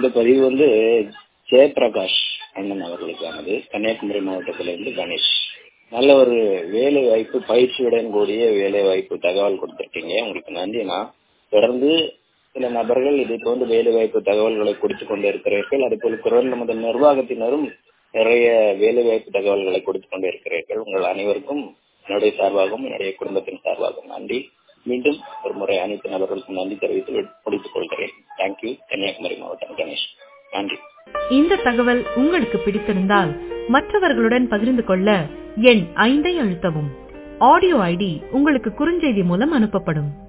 இந்த பதிவு வந்து ஜெயபிரகாஷ் அண்ணன் அவர்களுக்கானது கன்னியாகுமரி மாவட்டத்திலிருந்து கணேஷ் நல்ல ஒரு வேலை வாய்ப்பு பயிற்சியுடன் கூடிய வேலை வாய்ப்பு தகவல் கொடுத்திருக்கீங்க உங்களுக்கு நன்றினா தொடர்ந்து சில நபர்கள் இதை போன்று வேலை வாய்ப்பு தகவல்களை கொடுத்து கொண்டு இருக்கிறீர்கள் அதுபோல் குரல் நமது நிர்வாகத்தினரும் நிறைய வேலை வாய்ப்பு தகவல்களை கொடுத்து கொண்டு இருக்கிறீர்கள் உங்கள் அனைவருக்கும் என்னுடைய சார்பாகவும் என்னுடைய குடும்பத்தின் சார்பாகவும் நன்றி மீண்டும் ஒரு முறை அனைத்து நபர்களுக்கும் நன்றி தெரிவித்து முடித்துக் கொள்கிறேன் தேங்க்யூ கன்னியாகுமரி மாவட்டம் கணேஷ் நன்றி இந்த தகவல் உங்களுக்கு பிடித்திருந்தால் மற்றவர்களுடன் பகிர்ந்து கொள்ள எண் ஐந்தை அழுத்தவும் ஆடியோ ஐடி உங்களுக்கு குறுஞ்செய்தி மூலம் அனுப்பப்படும்